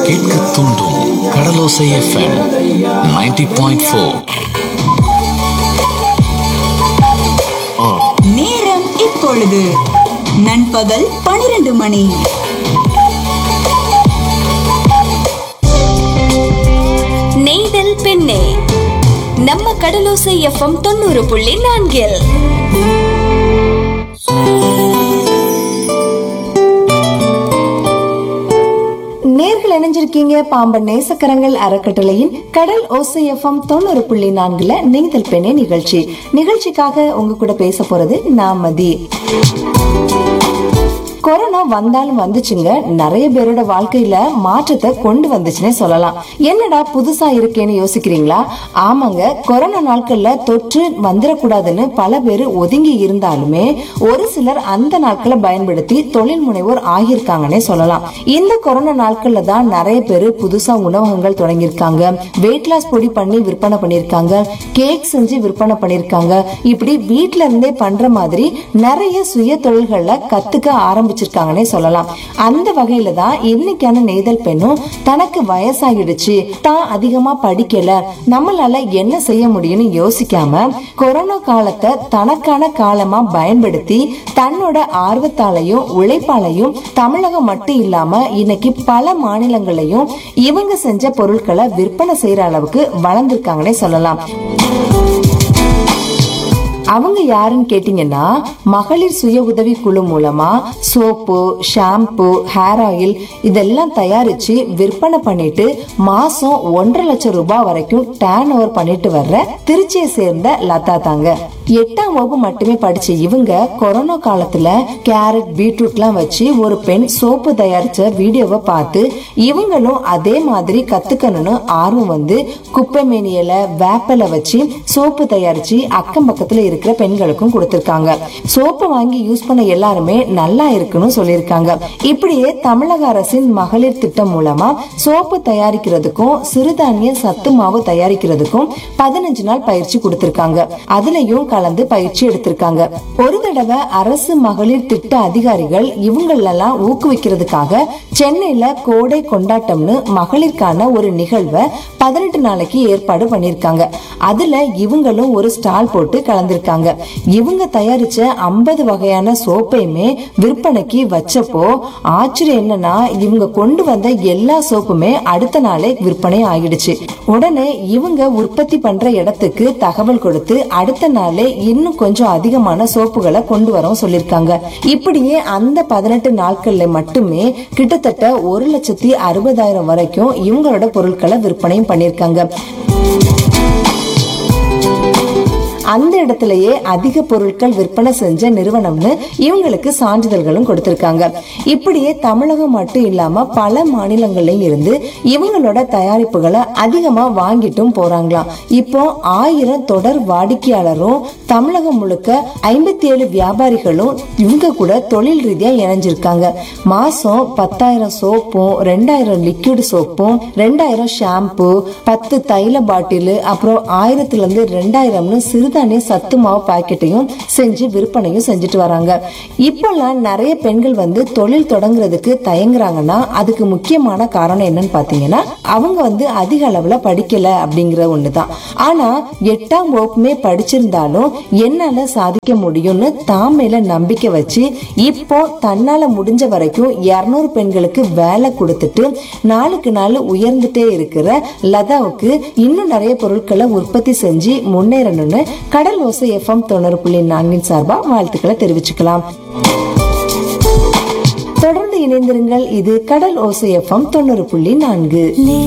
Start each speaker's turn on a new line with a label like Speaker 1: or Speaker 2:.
Speaker 1: கேட்க தூண்டும் கடலோசை FM 90.4 point four
Speaker 2: நேரம் இப்பொழுது நண்பகல் பனிரெண்டு மணி
Speaker 3: நெய்தல் பெண்ணே நம்ம கடலோசை எஃப்எம் தொண்ணூறு புள்ளி நான்கில்
Speaker 4: நேர்கள் இணைஞ்சிருக்கீங்க பாம்பன் நேசக்கரங்கள் அறக்கட்டளையின் கடல் ஓசை எஃப்எம் தொண்ணூறு புள்ளி நான்குல நெய்தல் பெண்ணே நிகழ்ச்சி நிகழ்ச்சிக்காக உங்க கூட பேச போறது நான் மதி கொரோனா வந்தாலும் வந்துச்சுங்க நிறைய பேரோட வாழ்க்கையில மாற்றத்தை கொண்டு வந்துச்சுன்னே சொல்லலாம் என்னடா புதுசா இருக்கேன்னு யோசிக்கிறீங்களா ஆமாங்க கொரோனா நாட்கள்ல தொற்று வந்துடக்கூடாதுன்னு பல பேர் ஒதுங்கி இருந்தாலுமே ஒரு சிலர் அந்த நாட்களை பயன்படுத்தி தொழில் முனைவோர் ஆகியிருக்காங்கன்னே சொல்லலாம் இந்த கொரோனா நாட்கள்ல தான் நிறைய பேர் புதுசா உணவகங்கள் தொடங்கியிருக்காங்க வெயிட் லாஸ் பொடி பண்ணி விற்பனை பண்ணியிருக்காங்க கேக் செஞ்சு விற்பனை பண்ணியிருக்காங்க இப்படி வீட்ல இருந்தே பண்ற மாதிரி நிறைய சுய தொழில்கள்ல கத்துக்க ஆரம்பிச்சிருக்காங்கன்னே சொல்லலாம் அந்த வகையில தான் இன்னைக்கான நெய்தல் பெண்ணும் தனக்கு வயசாகிடுச்சு தான் அதிகமா படிக்கல நம்மளால என்ன செய்ய முடியும்னு யோசிக்காம கொரோனா காலத்தை தனக்கான காலமா பயன்படுத்தி தன்னோட ஆர்வத்தாலையும் உழைப்பாலையும் தமிழகம் மட்டும் இல்லாம இன்னைக்கு பல மாநிலங்களையும் இவங்க செஞ்ச பொருட்களை விற்பனை செய்யற அளவுக்கு வளர்ந்திருக்காங்கன்னே சொல்லலாம் அவங்க யாருன்னு கேட்டீங்கன்னா மகளிர் சுய உதவி குழு மூலமா சோப்பு ஷாம்பு ஹேர் ஆயில் இதெல்லாம் தயாரிச்சு விற்பனை பண்ணிட்டு மாசம் ஒன்றரை லட்சம் ரூபாய் வரைக்கும் டேன் ஓவர் பண்ணிட்டு வர்ற திருச்சியை சேர்ந்த லதா தாங்க எட்டாம் வகுப்பு மட்டுமே படிச்ச இவங்க கொரோனா காலத்துல கேரட் பீட்ரூட்லாம் வச்சு ஒரு பெண் சோப்பு தயாரிச்ச வீடியோவை பார்த்து இவங்களும் அதே மாதிரி கத்துக்கணும்னு ஆர்வம் வந்து குப்பை மேனியல வேப்பலை வச்சு சோப்பு தயாரிச்சு அக்கம் பக்கத்துல இருக்கிற பெண்களுக்கும் கொடுத்திருக்காங்க சோப்பு வாங்கி யூஸ் பண்ண எல்லாருமே நல்லா இருக்குன்னு சொல்லியிருக்காங்க இப்படியே தமிழக அரசின் மகளிர் திட்டம் மூலமா சோப்பு தயாரிக்கிறதுக்கும் சிறுதானிய சத்து மாவு தயாரிக்கிறதுக்கும் பதினஞ்சு நாள் பயிற்சி கொடுத்திருக்காங்க அதுலயும் கலந்து பயிற்சி எடுத்திருக்காங்க ஒரு தடவை அரசு மகளிர் திட்ட அதிகாரிகள் இவங்களெல்லாம் ஊக்குவிக்கிறதுக்காக சென்னையில கோடை கொண்டாட்டம்னு மகளிருக்கான ஒரு நிகழ்வை பதினெட்டு நாளைக்கு ஏற்பாடு பண்ணிருக்காங்க அதுல இவங்களும் ஒரு ஸ்டால் போட்டு கலந்திருக்காங்க இவங்க தயாரிச்ச ஐம்பது வகையான சோப்பையுமே விற்பனைக்கு வச்சப்போ ஆச்சரியம் என்னன்னா இவங்க கொண்டு வந்த எல்லா சோப்புமே அடுத்த நாளே விற்பனை ஆகிடுச்சு உடனே இவங்க உற்பத்தி பண்ற இடத்துக்கு தகவல் கொடுத்து அடுத்த நாளே இன்னும் கொஞ்சம் அதிகமான சோப்புகளை கொண்டு வரோம் சொல்லிருக்காங்க இப்படியே அந்த பதினெட்டு நாட்கள்ல மட்டுமே கிட்டத்தட்ட ஒரு லட்சத்தி அறுபதாயிரம் வரைக்கும் இவங்களோட பொருட்களை விற்பனையும் பண்ணிருக்காங்க அந்த இடத்திலேயே அதிக பொருட்கள் விற்பனை செஞ்ச நிறுவனம்னு இவங்களுக்கு சான்றிதழ்களும் கொடுத்திருக்காங்க இப்படியே தமிழகம் மட்டும் இல்லாம பல மாநிலங்கள்லயும் இருந்து இவங்களோட தயாரிப்புகளை அதிகமா வாங்கிட்டும் போறாங்களாம் இப்போ ஆயிரம் தொடர் வாடிக்கையாளரும் தமிழகம் முழுக்க ஐம்பத்தி ஏழு வியாபாரிகளும் இவங்க கூட தொழில் ரீதியா இணைஞ்சிருக்காங்க மாசம் பத்தாயிரம் சோப்பும் ரெண்டாயிரம் லிக்விட் சோப்பும் ரெண்டாயிரம் ஷாம்பு பத்து தைல பாட்டில் அப்புறம் ஆயிரத்துல இருந்து ரெண்டாயிரம்னு சிறுதானிய சத்து மாவு பாக்கெட்டையும் செஞ்சு விற்பனையும் செஞ்சுட்டு வராங்க இப்பெல்லாம் நிறைய பெண்கள் வந்து தொழில் தொடங்குறதுக்கு தயங்குறாங்கன்னா அதுக்கு முக்கியமான காரணம் என்னன்னு பாத்தீங்கன்னா அவங்க வந்து அதிக அளவுல படிக்கல அப்படிங்கிற ஒண்ணுதான் ஆனா எட்டாம் வகுப்புமே படிச்சிருந்தாலும் என்னால சாதிக்க முடியும்னு தாம் மேல நம்பிக்கை வச்சு இப்போ தன்னால முடிஞ்ச வரைக்கும் இருநூறு பெண்களுக்கு வேலை கொடுத்துட்டு நாளுக்கு நாள் உயர்ந்துட்டே இருக்கிற லதாவுக்கு இன்னும் நிறைய பொருட்களை உற்பத்தி செஞ்சு முன்னேறணும்னு கடல் ஓசை எஃப்எம் தொண்ணூறு புள்ளி நான்கின் சார்பா வாழ்த்துக்களை தெரிவிச்சுக்கலாம் தொடர்ந்து இணைந்திருங்கள் இது கடல் ஓசை எஃப்எம் தொண்ணூறு புள்ளி நான்கு